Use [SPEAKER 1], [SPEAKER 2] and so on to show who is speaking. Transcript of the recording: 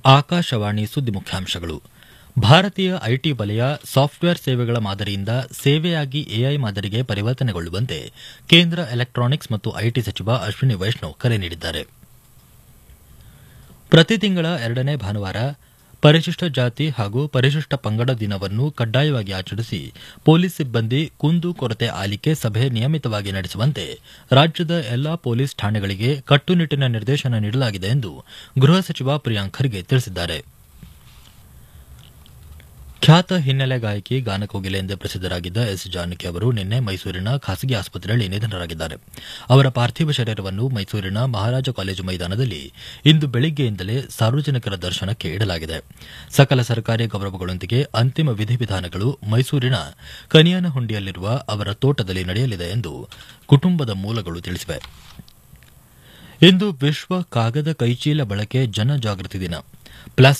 [SPEAKER 1] ಆಕಾಶವಾಣಿ ಸುದ್ದಿ ಮುಖ್ಯಾಂಶಗಳು ಭಾರತೀಯ ಐಟಿ ವಲಯ ಸಾಫ್ಟ್ವೇರ್ ಸೇವೆಗಳ ಮಾದರಿಯಿಂದ ಸೇವೆಯಾಗಿ ಎಐ ಮಾದರಿಗೆ ಪರಿವರ್ತನೆಗೊಳ್ಳುವಂತೆ ಕೇಂದ್ರ ಎಲೆಕ್ಟಾನಿಕ್ಸ್ ಮತ್ತು ಐಟಿ ಸಚಿವ ಅಶ್ವಿನಿ ವೈಷ್ಣವ್ ಕರೆ ನೀಡಿದ್ದಾರೆ ಪ್ರತಿ ತಿಂಗಳ ಎರಡನೇ ಭಾನುವಾರ ಪರಿಶಿಷ್ಟ ಜಾತಿ ಹಾಗೂ ಪರಿಶಿಷ್ಟ ಪಂಗಡ ದಿನವನ್ನು ಕಡ್ಡಾಯವಾಗಿ ಆಚರಿಸಿ ಪೊಲೀಸ್ ಸಿಬ್ಬಂದಿ ಕುಂದು ಕೊರತೆ ಆಲಿಕೆ ಸಭೆ ನಿಯಮಿತವಾಗಿ ನಡೆಸುವಂತೆ ರಾಜ್ಯದ ಎಲ್ಲಾ ಪೊಲೀಸ್ ಠಾಣೆಗಳಿಗೆ ಕಟ್ಟುನಿಟ್ಟಿನ ನಿರ್ದೇಶನ ನೀಡಲಾಗಿದೆ ಎಂದು ಗೃಹ ಸಚಿವ ಪ್ರಿಯಾಂಕ್ ಖರ್ಗೆ ತಿಳಿಸಿದ್ದಾರೆ ಖ್ಯಾತ ಹಿನ್ನೆಲೆ ಗಾಯಕಿ ಗಾನಕೋಗಿಲೆ ಎಂದೇ ಪ್ರಸಿದ್ದರಾಗಿದ್ದ ಎಸ್ ಜಾನಕಿ ಅವರು ನಿನ್ನೆ ಮೈಸೂರಿನ ಖಾಸಗಿ ಆಸ್ಪತ್ರೆಯಲ್ಲಿ ನಿಧನರಾಗಿದ್ದಾರೆ ಅವರ ಪಾರ್ಥಿವ ಶರೀರವನ್ನು ಮೈಸೂರಿನ ಮಹಾರಾಜ ಕಾಲೇಜು ಮೈದಾನದಲ್ಲಿ ಇಂದು ಬೆಳಿಗ್ಗೆಯಿಂದಲೇ ಸಾರ್ವಜನಿಕರ ದರ್ಶನಕ್ಕೆ ಇಡಲಾಗಿದೆ ಸಕಲ ಸರ್ಕಾರಿ ಗೌರವಗಳೊಂದಿಗೆ ಅಂತಿಮ ವಿಧಿವಿಧಾನಗಳು ಮೈಸೂರಿನ ಕನಿಯನಹುಂಡಿಯಲ್ಲಿರುವ ಅವರ ತೋಟದಲ್ಲಿ ನಡೆಯಲಿದೆ ಎಂದು ಕುಟುಂಬದ ಮೂಲಗಳು ತಿಳಿಸಿವೆ ಇಂದು ವಿಶ್ವ ಕಾಗದ ಕೈಚೀಲ ಬಳಕೆ ಜನಜಾಗೃತಿ ದಿನ